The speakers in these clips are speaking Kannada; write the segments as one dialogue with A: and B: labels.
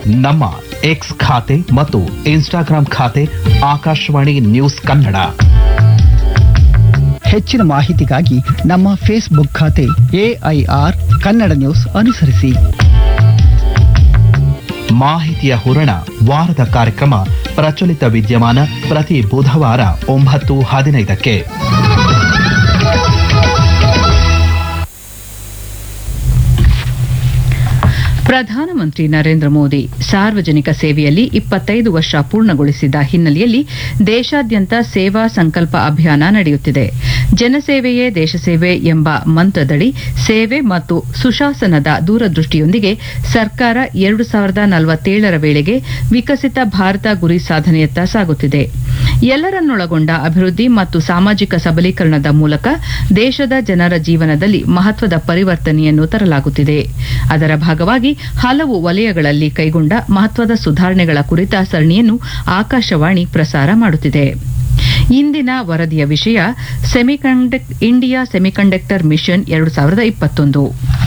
A: ನಮ್ಮ ಎಕ್ಸ್ ಖಾತೆ ಮತ್ತು ಇನ್ಸ್ಟಾಗ್ರಾಂ ಖಾತೆ ಆಕಾಶವಾಣಿ ನ್ಯೂಸ್ ಕನ್ನಡ
B: ಹೆಚ್ಚಿನ ಮಾಹಿತಿಗಾಗಿ ನಮ್ಮ ಫೇಸ್ಬುಕ್ ಖಾತೆ ಎಐಆರ್ ಕನ್ನಡ ನ್ಯೂಸ್ ಅನುಸರಿಸಿ
A: ಮಾಹಿತಿಯ ಹೂರಣ ವಾರದ ಕಾರ್ಯಕ್ರಮ ಪ್ರಚಲಿತ ವಿದ್ಯಮಾನ ಪ್ರತಿ ಬುಧವಾರ ಒಂಬತ್ತು ಹದಿನೈದಕ್ಕೆ
C: ಪ್ರಧಾನಮಂತ್ರಿ ನರೇಂದ್ರ ಮೋದಿ ಸಾರ್ವಜನಿಕ ಸೇವೆಯಲ್ಲಿ ಇಪ್ಪತ್ತೈದು ವರ್ಷ ಪೂರ್ಣಗೊಳಿಸಿದ ಹಿನ್ನೆಲೆಯಲ್ಲಿ ದೇಶಾದ್ಯಂತ ಸೇವಾ ಸಂಕಲ್ಪ ಅಭಿಯಾನ ನಡೆಯುತ್ತಿದೆ ಜನಸೇವೆಯೇ ದೇಶಸೇವೆ ಎಂಬ ಮಂತ್ರದಡಿ ಸೇವೆ ಮತ್ತು ಸುಶಾಸನದ ದೂರದೃಷ್ಟಿಯೊಂದಿಗೆ ಸರ್ಕಾರ ಎರಡು ಸಾವಿರದ ನಲವತ್ತೇಳರ ವೇಳೆಗೆ ವಿಕಸಿತ ಭಾರತ ಗುರಿ ಸಾಧನೆಯತ್ತ ಸಾಗುತ್ತಿದೆ ಎಲ್ಲರನ್ನೊಳಗೊಂಡ ಅಭಿವೃದ್ಧಿ ಮತ್ತು ಸಾಮಾಜಿಕ ಸಬಲೀಕರಣದ ಮೂಲಕ ದೇಶದ ಜನರ ಜೀವನದಲ್ಲಿ ಮಹತ್ವದ ಪರಿವರ್ತನೆಯನ್ನು ತರಲಾಗುತ್ತಿದೆ ಅದರ ಭಾಗವಾಗಿ ಹಲವು ವಲಯಗಳಲ್ಲಿ ಕೈಗೊಂಡ ಮಹತ್ವದ ಸುಧಾರಣೆಗಳ ಕುರಿತ ಸರಣಿಯನ್ನು ಆಕಾಶವಾಣಿ ಪ್ರಸಾರ ಮಾಡುತ್ತಿದೆ ಇಂದಿನ ವರದಿಯ ವಿಷಯ ಸೆಮಿಕಂಡಕ್ ಇಂಡಿಯಾ ಸೆಮಿಕಂಡಕ್ಟರ್ ಮಿಷನ್ ಎರಡು ಸಾವಿರದ ಇಪ್ಪತ್ತೊಂದು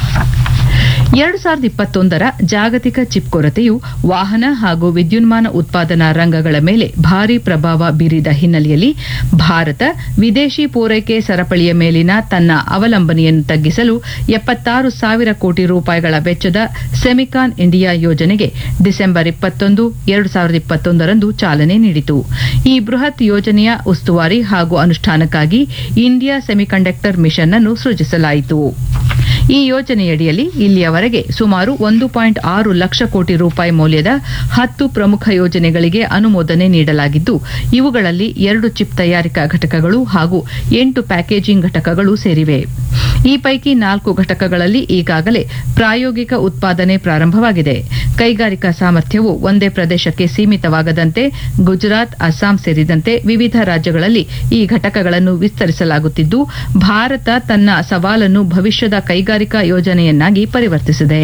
C: ಎರಡು ಸಾವಿರದ ಇಪ್ಪತ್ತೊಂದರ ಜಾಗತಿಕ ಚಿಪ್ ಕೊರತೆಯು ವಾಹನ ಹಾಗೂ ವಿದ್ಯುನ್ಮಾನ ಉತ್ಪಾದನಾ ರಂಗಗಳ ಮೇಲೆ ಭಾರೀ ಪ್ರಭಾವ ಬೀರಿದ ಹಿನ್ನೆಲೆಯಲ್ಲಿ ಭಾರತ ವಿದೇಶಿ ಪೂರೈಕೆ ಸರಪಳಿಯ ಮೇಲಿನ ತನ್ನ ಅವಲಂಬನೆಯನ್ನು ತಗ್ಗಿಸಲು ಎಪ್ಪತ್ತಾರು ಸಾವಿರ ಕೋಟಿ ರೂಪಾಯಿಗಳ ವೆಚ್ಚದ ಸೆಮಿಕಾನ್ ಇಂಡಿಯಾ ಯೋಜನೆಗೆ ಡಿಸೆಂಬರ್ ಇಪ್ಪತ್ತೊಂದು ಎರಡು ಸಾವಿರದ ಇಪ್ಪತ್ತೊಂದರಂದು ಚಾಲನೆ ನೀಡಿತು ಈ ಬೃಹತ್ ಯೋಜನೆಯ ಉಸ್ತುವಾರಿ ಹಾಗೂ ಅನುಷ್ಠಾನಕ್ಕಾಗಿ ಇಂಡಿಯಾ ಸೆಮಿಕಂಡಕ್ಟರ್ ಮಿಷನ್ ಅನ್ನು ಸೃಜಿಸಲಾಯಿತು ಈ ಯೋಜನೆಯಡಿಯಲ್ಲಿ ಇಲ್ಲಿಯವರೆಗೆ ಸುಮಾರು ಒಂದು ಪಾಯಿಂಟ್ ಆರು ಲಕ್ಷ ಕೋಟಿ ರೂಪಾಯಿ ಮೌಲ್ಯದ ಹತ್ತು ಪ್ರಮುಖ ಯೋಜನೆಗಳಿಗೆ ಅನುಮೋದನೆ ನೀಡಲಾಗಿದ್ದು ಇವುಗಳಲ್ಲಿ ಎರಡು ಚಿಪ್ ತಯಾರಿಕಾ ಘಟಕಗಳು ಹಾಗೂ ಎಂಟು ಪ್ಯಾಕೇಜಿಂಗ್ ಘಟಕಗಳು ಸೇರಿವೆ ಈ ಪೈಕಿ ನಾಲ್ಕು ಘಟಕಗಳಲ್ಲಿ ಈಗಾಗಲೇ ಪ್ರಾಯೋಗಿಕ ಉತ್ಪಾದನೆ ಪ್ರಾರಂಭವಾಗಿದೆ ಕೈಗಾರಿಕಾ ಸಾಮರ್ಥ್ಯವು ಒಂದೇ ಪ್ರದೇಶಕ್ಕೆ ಸೀಮಿತವಾಗದಂತೆ ಗುಜರಾತ್ ಅಸ್ಸಾಂ ಸೇರಿದಂತೆ ವಿವಿಧ ರಾಜ್ಯಗಳಲ್ಲಿ ಈ ಘಟಕಗಳನ್ನು ವಿಸ್ತರಿಸಲಾಗುತ್ತಿದ್ದು ಭಾರತ ತನ್ನ ಸವಾಲನ್ನು ಭವಿಷ್ಯದ ಕೈಗಾರಿಕಾ ಯೋಜನೆಯನ್ನಾಗಿ ಪರಿವರ್ತಿಸಿದೆ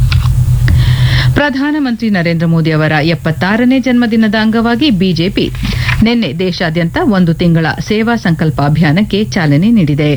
C: ಪ್ರಧಾನಮಂತ್ರಿ ನರೇಂದ್ರ ಮೋದಿ ಅವರ ಎಪ್ಪತ್ತಾರನೇ ಜನ್ಮದಿನದ ಅಂಗವಾಗಿ ಬಿಜೆಪಿ ನಿನ್ನೆ ದೇಶಾದ್ಯಂತ ಒಂದು ತಿಂಗಳ ಸೇವಾ ಸಂಕಲ್ಪ ಅಭಿಯಾನಕ್ಕೆ ಚಾಲನೆ ನೀಡಿದೆ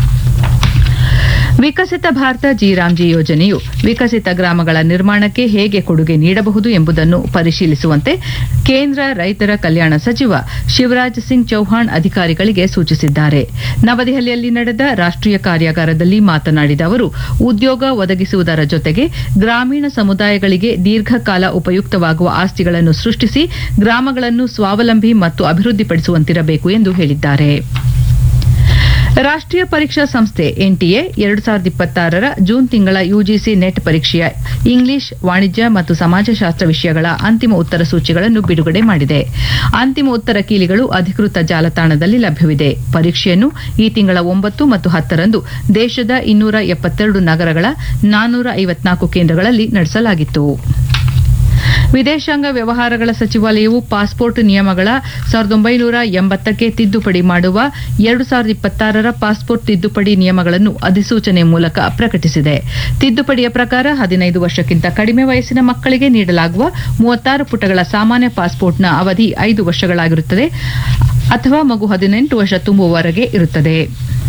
C: ವಿಕಸಿತ ಭಾರತ ಜಿ ರಾಮ್ಜಿ ಯೋಜನೆಯು ವಿಕಸಿತ ಗ್ರಾಮಗಳ ನಿರ್ಮಾಣಕ್ಕೆ ಹೇಗೆ ಕೊಡುಗೆ ನೀಡಬಹುದು ಎಂಬುದನ್ನು ಪರಿಶೀಲಿಸುವಂತೆ ಕೇಂದ್ರ ರೈತರ ಕಲ್ಯಾಣ ಸಚಿವ ಶಿವರಾಜ್ ಸಿಂಗ್ ಚೌಹಾಣ್ ಅಧಿಕಾರಿಗಳಿಗೆ ಸೂಚಿಸಿದ್ದಾರೆ ನವದೆಹಲಿಯಲ್ಲಿ ನಡೆದ ರಾಷ್ಟೀಯ ಕಾರ್ಯಾಗಾರದಲ್ಲಿ ಮಾತನಾಡಿದ ಅವರು ಉದ್ಯೋಗ ಒದಗಿಸುವುದರ ಜೊತೆಗೆ ಗ್ರಾಮೀಣ ಸಮುದಾಯಗಳಿಗೆ ದೀರ್ಘಕಾಲ ಉಪಯುಕ್ತವಾಗುವ ಆಸ್ತಿಗಳನ್ನು ಸೃಷ್ಟಿಸಿ ಗ್ರಾಮಗಳನ್ನು ಸ್ವಾವಲಂಬಿ ಮತ್ತು ಅಭಿವೃದ್ಧಿಪಡಿಸುವಂತಿರಬೇಕು ಎಂದು ಹೇಳಿದ್ದಾರೆ ರಾಷ್ಟೀಯ ಪರೀಕ್ಷಾ ಸಂಸ್ಥೆ ಎನ್ಟಿಎ ಎರಡು ಸಾವಿರದ ಇಪ್ಪತ್ತಾರರ ಜೂನ್ ತಿಂಗಳ ಯುಜಿಸಿ ನೆಟ್ ಪರೀಕ್ಷೆಯ ಇಂಗ್ಲಿಷ್ ವಾಣಿಜ್ಯ ಮತ್ತು ಸಮಾಜಶಾಸ್ತ್ರ ವಿಷಯಗಳ ಅಂತಿಮ ಉತ್ತರ ಸೂಚಿಗಳನ್ನು ಬಿಡುಗಡೆ ಮಾಡಿದೆ ಅಂತಿಮ ಉತ್ತರ ಕೀಲಿಗಳು ಅಧಿಕೃತ ಜಾಲತಾಣದಲ್ಲಿ ಲಭ್ಯವಿದೆ ಪರೀಕ್ಷೆಯನ್ನು ಈ ತಿಂಗಳ ಒಂಬತ್ತು ಮತ್ತು ಹತ್ತರಂದು ದೇಶದ ಇನ್ನೂರ ಎಪ್ಪತ್ತೆರಡು ನಗರಗಳ ನಾನ್ನೂರ ಐವತ್ನಾಲ್ಕು ಕೇಂದ್ರಗಳಲ್ಲಿ ನಡೆಸಲಾಗಿತ್ತು ವಿದೇಶಾಂಗ ವ್ಯವಹಾರಗಳ ಸಚಿವಾಲಯವು ಪಾಸ್ಪೋರ್ಟ್ ನಿಯಮಗಳ ಸಾವಿರದ ಒಂಬೈನೂರ ಎಂಬತ್ತಕ್ಕೆ ತಿದ್ದುಪಡಿ ಮಾಡುವ ಎರಡು ಸಾವಿರದ ಇಪ್ಪತ್ತಾರರ ಪಾಸ್ಪೋರ್ಟ್ ತಿದ್ದುಪಡಿ ನಿಯಮಗಳನ್ನು ಅಧಿಸೂಚನೆ ಮೂಲಕ ಪ್ರಕಟಿಸಿದೆ ತಿದ್ದುಪಡಿಯ ಪ್ರಕಾರ ಹದಿನೈದು ವರ್ಷಕ್ಕಿಂತ ಕಡಿಮೆ ವಯಸ್ಸಿನ ಮಕ್ಕಳಿಗೆ ನೀಡಲಾಗುವ ಮೂವತ್ತಾರು ಪುಟಗಳ ಸಾಮಾನ್ಯ ಪಾಸ್ಪೋರ್ಟ್ನ ಅವಧಿ ಐದು ವರ್ಷಗಳಾಗಿರುತ್ತದೆ ಅಥವಾ ಮಗು ಹದಿನೆಂಟು ವರ್ಷ ತುಂಬುವವರೆಗೆ ಇರುತ್ತದೆ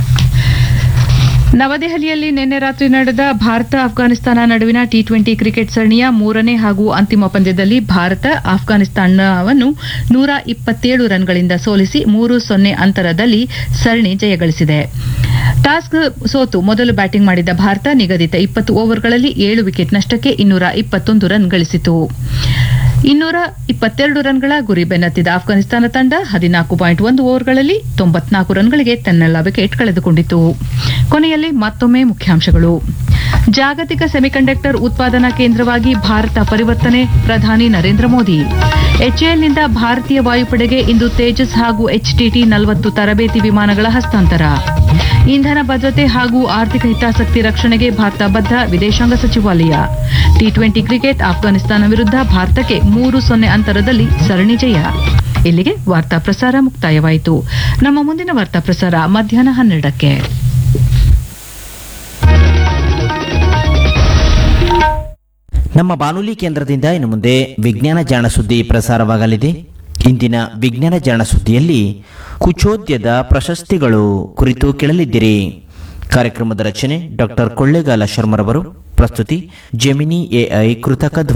C: ನವದೆಹಲಿಯಲ್ಲಿ ನಿನ್ನೆ ರಾತ್ರಿ ನಡೆದ ಭಾರತ ಅಫ್ಘಾನಿಸ್ತಾನ ನಡುವಿನ ಟಿ ಟ್ವೆಂಟಿ ಕ್ರಿಕೆಟ್ ಸರಣಿಯ ಮೂರನೇ ಹಾಗೂ ಅಂತಿಮ ಪಂದ್ಯದಲ್ಲಿ ಭಾರತ ಅಫ್ಘಾನಿಸ್ತಾನವನ್ನು ನೂರ ಇಪ್ಪತ್ತೇಳು ರನ್ಗಳಿಂದ ಸೋಲಿಸಿ ಮೂರು ಸೊನ್ನೆ ಅಂತರದಲ್ಲಿ ಸರಣಿ ಜಯಗಳಿಸಿದೆ ಟಾಸ್ ಸೋತು ಮೊದಲು ಬ್ಯಾಟಿಂಗ್ ಮಾಡಿದ ಭಾರತ ನಿಗದಿತ ಇಪ್ಪತ್ತು ಓವರ್ಗಳಲ್ಲಿ ಏಳು ವಿಕೆಟ್ ನಷ್ಟಕ್ಕೆ ಇನ್ನೂರ ಇಪ್ಪತ್ತೊಂದು ರನ್ ಗಳಿಸಿತು ಇನ್ನೂರ ಇಪ್ಪತ್ತೆರಡು ರನ್ಗಳ ಗುರಿ ಬೆನ್ನತ್ತಿದ ಅಫ್ಘಾನಿಸ್ತಾನ ತಂಡ ಹದಿನಾಲ್ಕು ಪಾಯಿಂಟ್ ಒಂದು ಓವರ್ಗಳಲ್ಲಿ ತೊಂಬತ್ನಾಲ್ಕು ರನ್ಗಳಿಗೆ ತನ್ನೆಲ್ಲ ವಿಕೆಟ್ ಕಳೆದುಕೊಂಡಿತು ಕೊನೆಯಲ್ಲಿ ಮತ್ತೊಮ್ಮೆ ಮುಖ್ಯಾಂಶಗಳು ಜಾಗತಿಕ ಸೆಮಿಕಂಡಕ್ಟರ್ ಉತ್ಪಾದನಾ ಕೇಂದ್ರವಾಗಿ ಭಾರತ ಪರಿವರ್ತನೆ ಪ್ರಧಾನಿ ನರೇಂದ್ರ ಮೋದಿ ಎಚ್ಎಎಲ್ನಿಂದ ಭಾರತೀಯ ವಾಯುಪಡೆಗೆ ಇಂದು ತೇಜಸ್ ಹಾಗೂ ಎಚ್ಟಿಟಿ ನಲವತ್ತು ತರಬೇತಿ ವಿಮಾನಗಳ ಹಸ್ತಾಂತರ ಇಂಧನ ಭದ್ರತೆ ಹಾಗೂ ಆರ್ಥಿಕ ಹಿತಾಸಕ್ತಿ ರಕ್ಷಣೆಗೆ ಭಾರತ ಬದ್ಧ ವಿದೇಶಾಂಗ ಸಚಿವಾಲಯ ಟಿ ಟ್ವೆಂಟಿ ಕ್ರಿಕೆಟ್ ಆಫ್ಘಾನಿಸ್ತಾನ ವಿರುದ್ಧ ಭಾರತಕ್ಕೆ ಮೂರು ಸೊನ್ನೆ ಅಂತರದಲ್ಲಿ ಸರಣಿ ಜಯ ಇಲ್ಲಿಗೆ ವಾರ್ತಾ ಪ್ರಸಾರ ಮುಕ್ತಾಯವಾಯಿತು ನಮ್ಮ ಮುಂದಿನ ವಾರ್ತಾ ಪ್ರಸಾರ ಮಧ್ಯಾಹ್ನ ಹನ್ನೆರಡಕ್ಕೆ
D: ನಮ್ಮ ಬಾನುಲಿ ಕೇಂದ್ರದಿಂದ ಇನ್ನು ಮುಂದೆ ವಿಜ್ಞಾನ ಜಾಣ ಸುದ್ದಿ ಪ್ರಸಾರವಾಗಲಿದೆ ಇಂದಿನ ವಿಜ್ಞಾನ ಜಾಣ ಸುದ್ದಿಯಲ್ಲಿ ಕುಚೋದ್ಯದ ಪ್ರಶಸ್ತಿಗಳು ಕುರಿತು ಕೇಳಲಿದ್ದೀರಿ ಕಾರ್ಯಕ್ರಮದ ರಚನೆ ಡಾಕ್ಟರ್ ಕೊಳ್ಳೇಗಾಲ ಶರ್ಮರವರು ಪ್ರಸ್ತುತಿ ಜೆಮಿನಿ ಎಐ ಕೃತಕ ಧ್ವನಿ